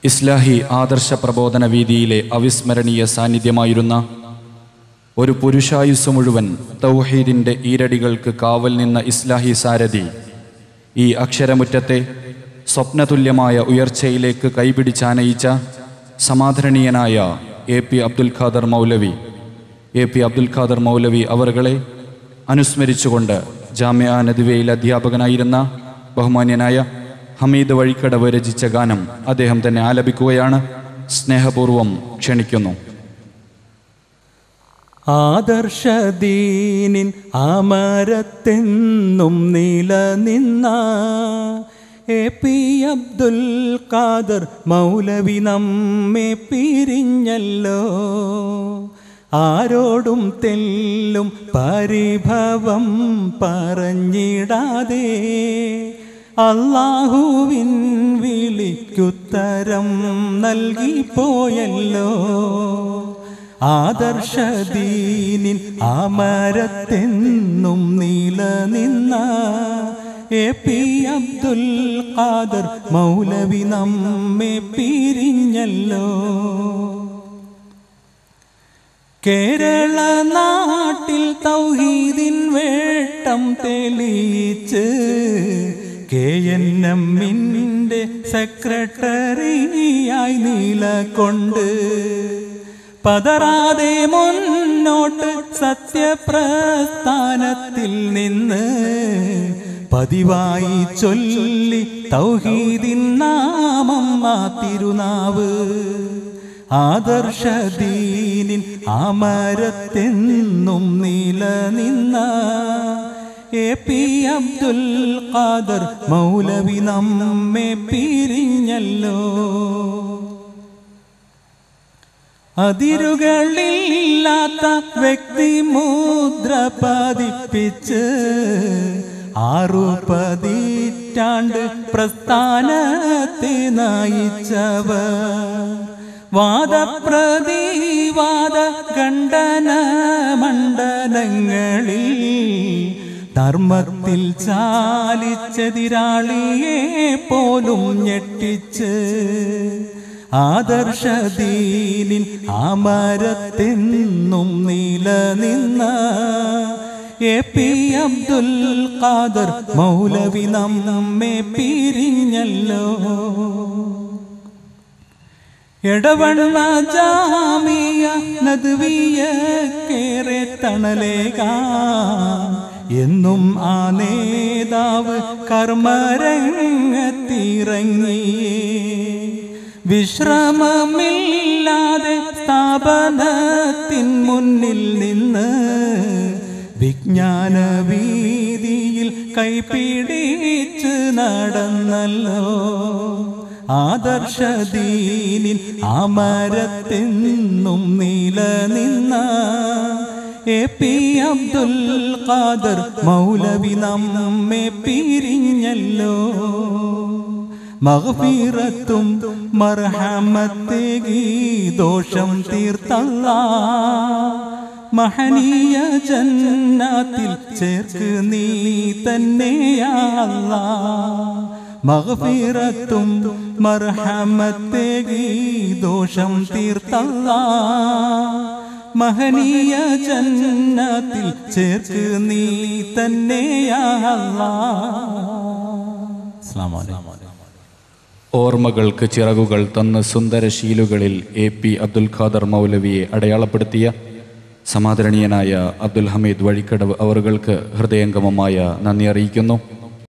ഇസ്ലാഹി ആദർശ പ്രബോധന വീതിയിലെ അവിസ്മരണീയ സാന്നിധ്യമായിരുന്ന ഒരു പുരുഷായുസ് മുഴുവൻ തൗഹീദിൻ്റെ ഈരടികൾക്ക് കാവൽ നിന്ന ഇസ്ലാഹി സാരഥി ഈ അക്ഷരമുറ്റത്തെ സ്വപ്നതുല്യമായ ഉയർച്ചയിലേക്ക് കൈപിടിച്ചാനയിച്ച സമാദരണീയനായ A P Abdul Khader Maulavi A P Abdul Khader Maulavi അവറുകളെ അനുസ്മരിച്ചുകൊണ്ട് ജാമ്യ നദിവയിൽ അധ്യാപകനായിരുന്ന ബഹുമാന്യനായ ഹമീദ് വഴിക്കടവ് രചിച്ച ഗാനം അദ്ദേഹം തന്നെ ആലപിക്കുകയാണ് സ്നേഹപൂർവം ക്ഷണിക്കുന്നു ആദർശദീനിൻ അമരത്തെന്നും നിലനിന്ന എ പി അബ്ദുൽ ഖാദർ മൗലവി നമ്മെ പിരിഞ്ഞല്ലോ ആരോടും തെല്ലും പരിഭവം പറഞ്ഞിടാതെ അള്ളാഹുവിൻ വിളിക്കുത്തരം നൽകി പോയല്ലോ ആദർശദീനിൻ അമരത്തെന്നും നിലനിന്ന എ പി അബ്ദുൽ ഖാദർ മൗലവി നമ്മെ പിരിഞ്ഞല്ലോ കേരള നാട്ടിൽ തൗഹീദിൻ വേട്ടം തെളിയിച്ച് കെ എൻ എമ്മിൻ്റെ സെക്രട്ടറിയായി നിലകൊണ്ട് പതറാതെ മുന്നോട്ട് സത്യപ്രസ്ഥാനത്തിൽ നിന്ന് പതിവായി ചൊല്ലി തൗഹീദിൻ നാമം ആ തിരുനാവ് ആദർശദീനിൻ അമരത്തെന്നും നിലനിന്ന എ പി അബ്ദുൽ ഖാദർ മൗലവി നമ്മെ പിരിഞ്ഞല്ലോ അതിരുകളില്ലാത്ത വ്യക്തി മുദ്ര പതിപ്പിച്ച് ആറു പതിറ്റാണ്ട് പ്രസ്ഥാനത്തെ നയിച്ചവർ വാദപ്രതിവാദ ഖണ്ഡന മണ്ഡലങ്ങളിൽ ധർമ്മത്തിൽ ചാലിച്ചെതിരാളിയെ പോലും ഞെട്ടിച്ച് ആദർശദീനിൻ അമരത്തെന്നും നിലനിന്ന എ പി അബ്ദുൽ ഖാദർ മൗലവി നമ്മെ പിരിഞ്ഞല്ലോ എടവണ്ണ ജാമിയ നദ്വിയേറെ തണലേക എന്നും ആ നേതാവ് കർമ്മരംഗത്തിറങ്ങി വിശ്രമമില്ലാതെ സ്ഥാപനത്തിൻ മുന്നിൽ നിന്ന് വിജ്ഞാന വീതിയിൽ കൈപിടിച്ച് നടന്നല്ലോ ആദർശദീനിൻ അമരത്തെന്നും നിലനിന്ന എ പി അബ്ദുൽ ഖാദർ മൗലവി നമ്മെ പിരിഞ്ഞല്ലോ മഗ്ഫിറത്തും മർഹമത്തേകി ദോഷം തീർത്തല്ല മഹനീയ ജന്നാത്തിൽ ചേർക്ക് നീ തന്നെയല്ല മഗ്ഫിറത്തും മർഹമത്തേകി ദോഷം തീർത്തല്ല മഹനീയ ജന്നാത്തിൽ ചേർക്ക് നീ തന്നെയല്ല ഓർമ്മകൾക്ക് ചിറകുകൾ തന്ന് സുന്ദരശീലുകളിൽ എ പി അബ്ദുൽ ഖാദർ മൗലവിയെ അടയാളപ്പെടുത്തിയ സമാദരണീയനായ അബ്ദുൽ ഹമീദ് വഴിക്കടവ് അവറുകൾക്ക് ഹൃദയംഗമമായ നന്ദി അറിയിക്കുന്നു